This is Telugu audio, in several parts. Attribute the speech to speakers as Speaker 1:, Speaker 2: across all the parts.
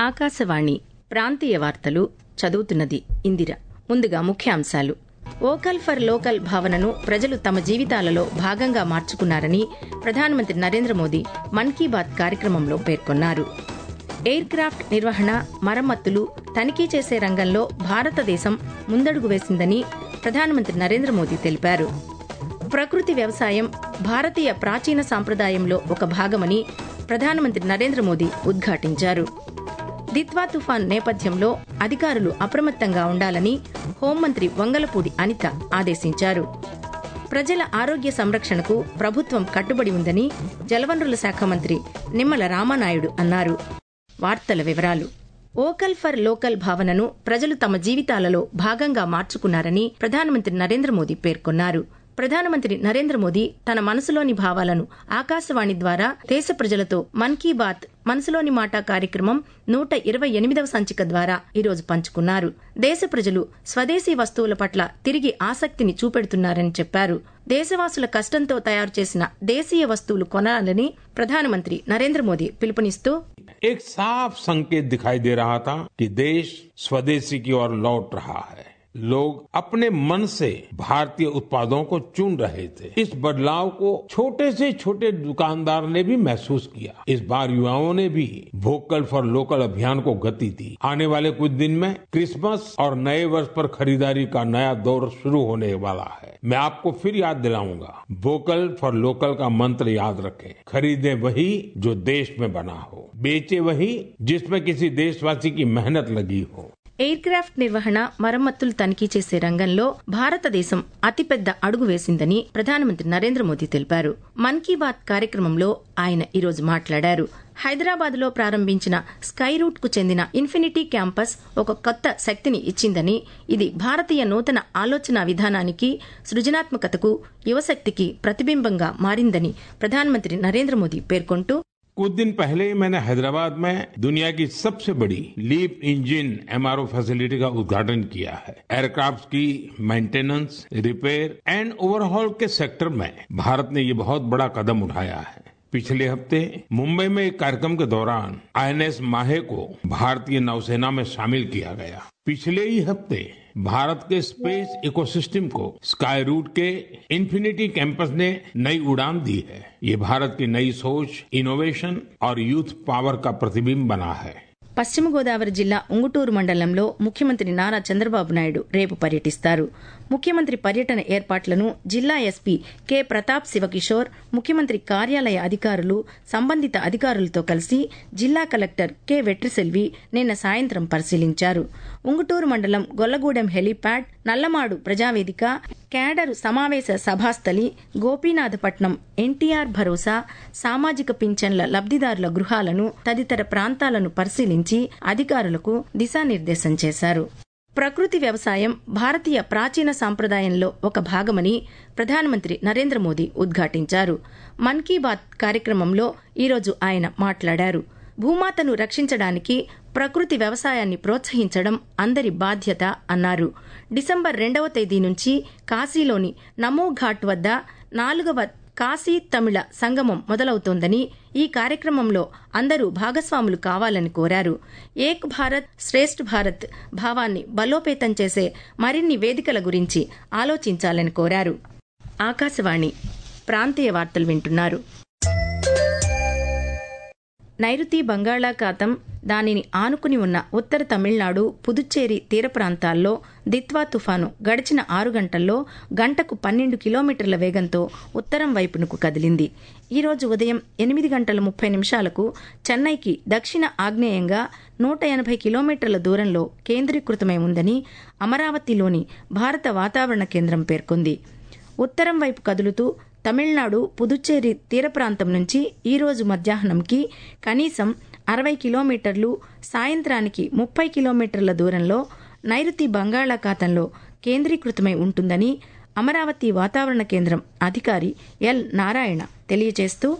Speaker 1: ఆకాశవాణి ప్రాంతీయ వార్తలు చదువుతున్నది ఇందిర ముందుగా ముఖ్యాంశాలు ఓకల్ ఫర్ లోకల్ భావనను ప్రజలు తమ జీవితాలలో భాగంగా మార్చుకున్నారని ప్రధానమంత్రి నరేంద్ర మోదీ మన్ కీ బాత్ కార్యక్రమంలో పేర్కొన్నారు ఎయిర్ క్రాఫ్ట్ నిర్వహణ మరమ్మతులు తనిఖీ చేసే రంగంలో భారతదేశం ముందడుగు వేసిందని ప్రధానమంత్రి నరేంద్ర మోదీ తెలిపారు ప్రకృతి వ్యవసాయం భారతీయ ప్రాచీన సాంప్రదాయంలో ఒక భాగమని ప్రధానమంత్రి నరేంద్ర మోదీ ఉద్ఘాటించారు దిత్వా తుఫాన్ నేపథ్యంలో అధికారులు అప్రమత్తంగా ఉండాలని హోంమంత్రి వంగలపూడి అనిత ఆదేశించారు ప్రజల ఆరోగ్య సంరక్షణకు ప్రభుత్వం కట్టుబడి ఉందని జలవనరుల శాఖ మంత్రి నిమ్మల రామానాయుడు అన్నారు వార్తల వివరాలు ఓకల్ ఫర్ లోకల్ భావనను ప్రజలు తమ జీవితాలలో భాగంగా మార్చుకున్నారని ప్రధానమంత్రి నరేంద్ర మోదీ పేర్కొన్నారు ప్రధానమంత్రి నరేంద్ర మోదీ తన మనసులోని భావాలను ఆకాశవాణి ద్వారా దేశ ప్రజలతో మన్ కీ బాత్ మనసులోని మాట కార్యక్రమం నూట ఇరవై ఎనిమిదవ సంచిక ద్వారా ఈరోజు పంచుకున్నారు దేశ ప్రజలు స్వదేశీ వస్తువుల పట్ల తిరిగి ఆసక్తిని చూపెడుతున్నారని చెప్పారు దేశవాసుల కష్టంతో తయారు చేసిన దేశీయ వస్తువులు కొనాలని ప్రధానమంత్రి నరేంద్ర మోదీ పిలుపునిస్తూ
Speaker 2: एक साफ संकेत दिखाई दे रहा था कि देश स्वदेशी की ओर लौट रहा है लोग अपने मन से भारतीय उत्पादों को चुन रहे थे इस बदलाव को छोटे से छोटे दुकानदार ने भी महसूस किया इस बार युवाओं ने भी वोकल फॉर लोकल अभियान को गति दी आने वाले कुछ दिन में क्रिसमस और नए वर्ष पर खरीदारी का नया दौर शुरू होने वाला है मैं आपको फिर याद दिलाऊंगा वोकल फॉर लोकल का मंत्र याद रखें खरीदें वही जो देश में बना हो बेचे वही जिसमें किसी देशवासी की मेहनत लगी हो
Speaker 1: ఎయిర్ క్రాఫ్ట్ నిర్వహణ మరమ్మతులు తనిఖీ చేసే రంగంలో భారతదేశం అతిపెద్ద అడుగు వేసిందని ప్రధానమంత్రి నరేంద్ర మోదీ తెలిపారు మన్ కీ బాత్ కార్యక్రమంలో ఆయన ఈరోజు మాట్లాడారు హైదరాబాద్ లో ప్రారంభించిన స్కై రూట్ కు చెందిన ఇన్ఫినిటీ క్యాంపస్ ఒక కొత్త శక్తిని ఇచ్చిందని ఇది భారతీయ నూతన ఆలోచన విధానానికి సృజనాత్మకతకు యువశక్తికి ప్రతిబింబంగా మారిందని ప్రధానమంత్రి నరేంద్ర మోదీ పేర్కొంటూ
Speaker 2: कुछ दिन पहले ही मैंने हैदराबाद में दुनिया की सबसे बड़ी लीप इंजन एमआरओ फैसिलिटी का उद्घाटन किया है एयरक्राफ्ट की मेंटेनेंस रिपेयर एंड ओवरहॉल के सेक्टर में भारत ने ये बहुत बड़ा कदम उठाया है पिछले हफ्ते मुंबई में एक कार्यक्रम के दौरान आईएनएस माहे को भारतीय नौसेना में शामिल किया गया पिछले ही हफ्ते भारत के स्पेस इकोसिस्टम को स्काई रूट के इन्फिनिटी कैंपस ने नई उड़ान दी है ये भारत की नई सोच इनोवेशन और यूथ पावर का प्रतिबिंब बना है
Speaker 1: పశ్చిమ గోదావరి జిల్లా ఉంగుటూరు మండలంలో ముఖ్యమంత్రి నారా చంద్రబాబు నాయుడు రేపు పర్యటిస్తారు ముఖ్యమంత్రి పర్యటన ఏర్పాట్లను జిల్లా ఎస్పీ కె ప్రతాప్ శివకిషోర్ ముఖ్యమంత్రి కార్యాలయ అధికారులు సంబంధిత అధికారులతో కలిసి జిల్లా కలెక్టర్ కె వెట్రిసెల్వి నిన్న సాయంత్రం పరిశీలించారు ఉంగుటూరు మండలం గొల్లగూడెం హెలీప్యాడ్ నల్లమాడు ప్రజావేదిక కేడరు సమావేశ సభాస్థలి గోపీనాథపట్నం ఎన్టీఆర్ భరోసా సామాజిక పింఛన్ల లబ్దిదారుల గృహాలను తదితర ప్రాంతాలను పరిశీలించి అధికారులకు దిశానిర్దేశం చేశారు ప్రకృతి వ్యవసాయం భారతీయ ప్రాచీన సాంప్రదాయంలో ఒక భాగమని ప్రధానమంత్రి నరేంద్ర మోదీ ఉద్ఘాటించారు మన్ కీ బాత్ కార్యక్రమంలో ఈరోజు ఆయన మాట్లాడారు భూమాతను రక్షించడానికి ప్రకృతి వ్యవసాయాన్ని ప్రోత్సహించడం అందరి బాధ్యత అన్నారు డిసెంబర్ రెండవ తేదీ నుంచి కాశీలోని నమో ఘాట్ వద్ద నాలుగవ కాశీ తమిళ సంగమం మొదలవుతోందని ఈ కార్యక్రమంలో అందరూ భాగస్వాములు కావాలని కోరారు ఏక్ భారత్ శ్రేష్ఠ్ భారత్ భావాన్ని బలోపేతం చేసే మరిన్ని వేదికల గురించి ఆలోచించాలని కోరారు ఆకాశవాణి ప్రాంతీయ వార్తలు వింటున్నారు నైరుతి బంగాళాఖాతం దానిని ఆనుకుని ఉన్న ఉత్తర తమిళనాడు పుదుచ్చేరి తీర ప్రాంతాల్లో దిత్వా తుఫాను గడిచిన ఆరు గంటల్లో గంటకు పన్నెండు కిలోమీటర్ల వేగంతో ఉత్తరం వైపునకు కదిలింది ఈరోజు ఉదయం ఎనిమిది గంటల ముప్పై నిమిషాలకు చెన్నైకి దక్షిణ ఆగ్నేయంగా నూట ఎనభై కిలోమీటర్ల దూరంలో కేంద్రీకృతమై ఉందని అమరావతిలోని భారత వాతావరణ కేంద్రం పేర్కొంది ఉత్తరం వైపు కదులుతూ తమిళనాడు పుదుచ్చేరి తీర ప్రాంతం నుంచి ఈరోజు మధ్యాహ్నంకి కనీసం అరవై కిలోమీటర్లు సాయంత్రానికి ముప్పై కిలోమీటర్ల దూరంలో నైరుతి బంగాళాఖాతంలో కేంద్రీకృతమై ఉంటుందని అమరావతి వాతావరణ కేంద్రం అధికారి ఎల్ నారాయణ తెలియజేస్తూ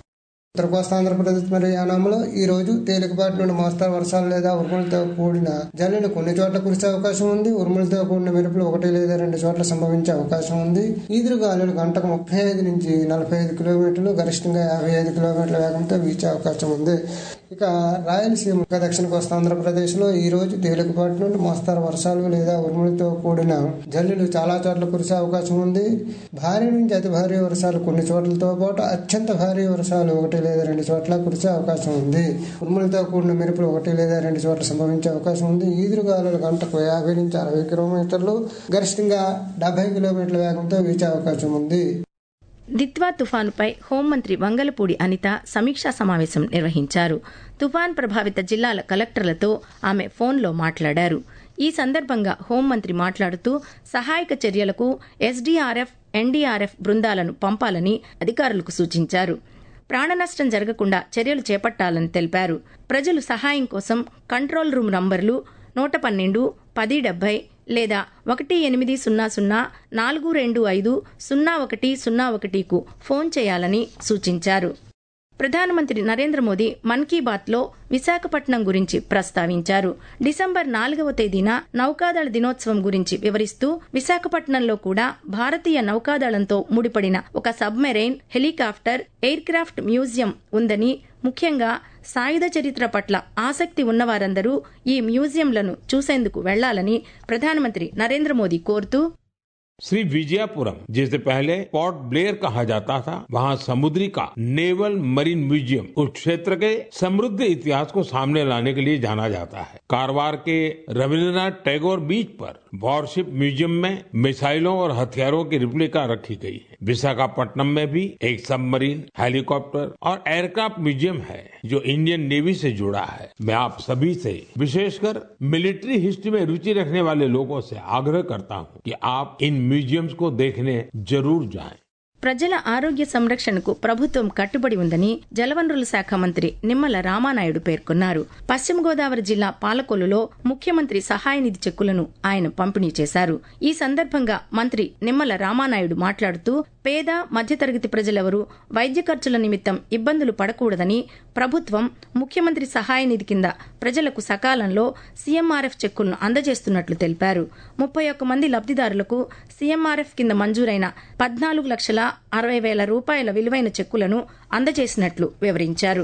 Speaker 3: ఉత్తర కోస్తా ఆంధ్రప్రదేశ్ మరియు యానాంలో ఈ రోజు తేలికపాటి నుండి మోస్తారు వర్షాలు లేదా ఉరుములతో కూడిన జల్లులు కొన్ని చోట్ల కురిసే అవకాశం ఉంది ఉరుములతో కూడిన మెరుపులు ఒకటి లేదా రెండు చోట్ల సంభవించే అవకాశం ఉంది ఈదురు గాలులు గంటకు ముప్పై ఐదు నుంచి నలభై ఐదు కిలోమీటర్లు గరిష్టంగా యాభై ఐదు కిలోమీటర్ల వేగంతో వీచే అవకాశం ఉంది ఇక రాయలసీమ ఇంకా దక్షిణ కోస్తా ఆంధ్రప్రదేశ్ లో ఈ రోజు తేలికపాటి నుండి మోస్తారు వర్షాలు లేదా ఉరుములతో కూడిన జల్లులు చాలా చోట్ల కురిసే అవకాశం ఉంది భారీ నుంచి అతి భారీ వర్షాలు కొన్ని చోట్లతో పాటు అత్యంత భారీ వర్షాలు ఒకటి లేదా రెండు చోట్ల కురిసే అవకాశం ఉంది ఉరుములతో కూడిన మెరుపులు ఒకటి లేదా రెండు చోట్ల సంభవించే అవకాశం ఉంది ఈదురుగాలులు గంటకు యాభై నుంచి అరవై కిలోమీటర్లు గరిష్టంగా డెబ్బై కిలోమీటర్ల వేగంతో వీచే అవకాశం ఉంది
Speaker 1: దిత్వా తుఫానుపై హోంమంత్రి వంగలపూడి అనిత సమీక్షా సమావేశం నిర్వహించారు తుఫాన్ ప్రభావిత జిల్లాల కలెక్టర్లతో ఆమె ఫోన్లో మాట్లాడారు ఈ సందర్భంగా హోంమంత్రి మాట్లాడుతూ సహాయక చర్యలకు ఎస్డీఆర్ఎఫ్ ఎన్డీఆర్ఎఫ్ బృందాలను పంపాలని అధికారులకు సూచించారు ప్రాణనష్టం జరగకుండా చర్యలు చేపట్టాలని తెలిపారు ప్రజలు సహాయం కోసం కంట్రోల్ రూమ్ నంబర్లు నూట పన్నెండు పది డెబ్బై లేదా ఒకటి ఎనిమిది సున్నా సున్నా నాలుగు రెండు ఐదు సున్నా ఒకటి సున్నా ఒకటికు ఫోన్ చేయాలని సూచించారు ప్రధానమంత్రి నరేంద్ర మోదీ మన్ కీ బాత్లో విశాఖపట్నం గురించి ప్రస్తావించారు డిసెంబర్ నాలుగవ తేదీన నౌకాదళ దినోత్సవం గురించి వివరిస్తూ విశాఖపట్నంలో కూడా భారతీయ నౌకాదళంతో ముడిపడిన ఒక submarine helicopter aircraft museum ఉందని ముఖ్యంగా సాయుధ చరిత్ర పట్ల ఆసక్తి ఉన్నవారందరూ ఈ మ్యూజియంలను చూసేందుకు వెళ్లాలని ప్రధానమంత్రి నరేంద్ర మోదీ కోరుతూ
Speaker 2: श्री विजयपुरम जिसे पहले पोर्ट ब्लेयर कहा जाता था वहाँ समुद्री का नेवल मरीन म्यूजियम उस क्षेत्र के समृद्ध इतिहास को सामने लाने के लिए जाना जाता है कारवार के रविन्द्रनाथ टैगोर बीच पर वॉरशिप म्यूजियम में मिसाइलों और हथियारों की रिप्लिका रखी गई है विशाखापट्टनम में भी एक सबमरीन हेलीकॉप्टर और एयरक्राफ्ट म्यूजियम है जो इंडियन नेवी से जुड़ा है मैं आप सभी से विशेषकर मिलिट्री हिस्ट्री में रुचि रखने वाले लोगों से आग्रह करता हूँ कि आप इन म्यूजियम्स को देखने जरूर जाएं।
Speaker 1: ప్రజల ఆరోగ్య సంరక్షణకు ప్రభుత్వం కట్టుబడి ఉందని జలవనరుల శాఖ మంత్రి నిమ్మల రామానాయుడు పేర్కొన్నారు పశ్చిమ గోదావరి జిల్లా పాలకొల్లులో ముఖ్యమంత్రి సహాయ నిధి చెక్కులను ఆయన పంపిణీ చేశారు ఈ సందర్భంగా మంత్రి నిమ్మల రామానాయుడు మాట్లాడుతూ పేద మధ్యతరగతి ప్రజలెవరూ వైద్య ఖర్చుల నిమిత్తం ఇబ్బందులు పడకూడదని ప్రభుత్వం ముఖ్యమంత్రి సహాయ నిధి కింద ప్రజలకు సకాలంలో సీఎంఆర్ఎఫ్ చెక్కులను అందజేస్తున్నట్లు తెలిపారు ముప్పై ఒక్క మంది లబ్దిదారులకు సీఎంఆర్ఎఫ్ కింద మంజూరైన పద్నాలుగు లక్షల అరవై వేల రూపాయల విలువైన చెక్కులను అందజేసినట్లు వివరించారు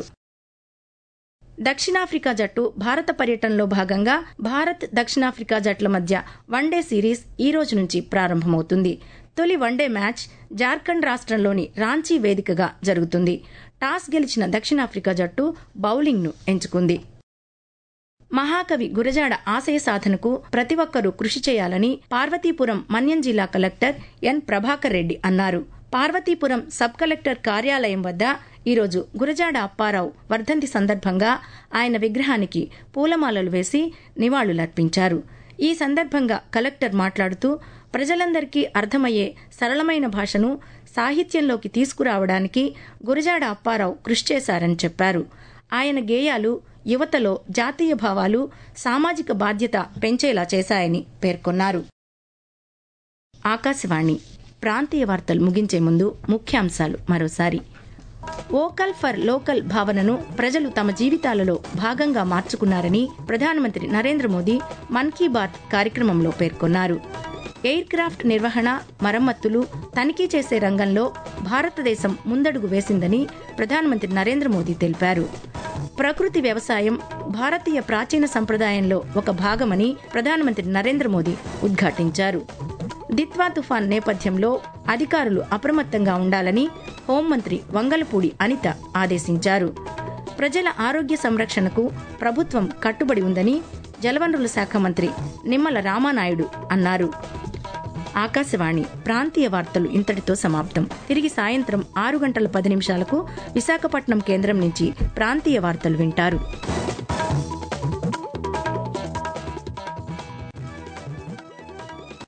Speaker 1: దక్షిణాఫ్రికా జట్టు భారత పర్యటనలో భాగంగా భారత్ దక్షిణాఫ్రికా జట్ల మధ్య వన్డే సిరీస్ ఈ రోజు నుంచి ప్రారంభమవుతుంది తొలి వన్డే మ్యాచ్ జార్ఖండ్ రాష్ట్రంలోని రాంచీ వేదికగా జరుగుతుంది టాస్ గెలిచిన దక్షిణాఫ్రికా జట్టు బౌలింగ్ను ఎంచుకుంది మహాకవి గురజాడ ఆశయ సాధనకు ప్రతి ఒక్కరూ కృషి చేయాలని పార్వతీపురం మన్యం జిల్లా కలెక్టర్ ఎన్ ప్రభాకర్ రెడ్డి అన్నారు పార్వతీపురం సబ్ కలెక్టర్ కార్యాలయం వద్ద ఈరోజు గురజాడ అప్పారావు వర్ధంతి సందర్భంగా ఆయన విగ్రహానికి పూలమాలలు వేసి నివాళులర్పించారు ఈ సందర్భంగా కలెక్టర్ మాట్లాడుతూ ప్రజలందరికీ అర్థమయ్యే సరళమైన భాషను సాహిత్యంలోకి తీసుకురావడానికి గురజాడ అప్పారావు కృషి చేశారని చెప్పారు ఆయన గేయాలు యువతలో జాతీయ భావాలు సామాజిక బాధ్యత పెంచేలా చేశాయని పేర్కొన్నారు ఆకాశవాణి ప్రాంతీయ వార్తలు ముగించే ముందు ముఖ్యాంశాలు మరోసారి ఓకల్ ఫర్ లోకల్ భావనను ప్రజలు తమ జీవితాలలో భాగంగా మార్చుకున్నారని ప్రధానమంత్రి నరేంద్ర మోదీ మన్ కీ బాత్ కార్యక్రమంలో పేర్కొన్నారు ఎయిర్ క్రాఫ్ట్ నిర్వహణ మరమ్మతులు తనిఖీ చేసే రంగంలో భారతదేశం ముందడుగు వేసిందని ప్రధానమంత్రి నరేంద్ర మోదీ తెలిపారు ప్రకృతి వ్యవసాయం భారతీయ ప్రాచీన సంప్రదాయంలో ఒక భాగమని ప్రధానమంత్రి నరేంద్ర మోదీ ఉద్ఘాటించారు దిత్వా తుఫాన్ నేపథ్యంలో అధికారులు అప్రమత్తంగా ఉండాలని హోంమంత్రి వంగలపూడి అనిత ఆదేశించారు ప్రజల ఆరోగ్య సంరక్షణకు ప్రభుత్వం కట్టుబడి ఉందని జలవనరుల శాఖ మంత్రి నిమ్మల రామానాయుడు అన్నారు ఆకాశవాణి ప్రాంతీయ వార్తలు ఇంతటితో సమాప్తం తిరిగి సాయంత్రం ఆరు గంటల పది నిమిషాలకు విశాఖపట్నం కేంద్రం నుంచి ప్రాంతీయ వార్తలు వింటారు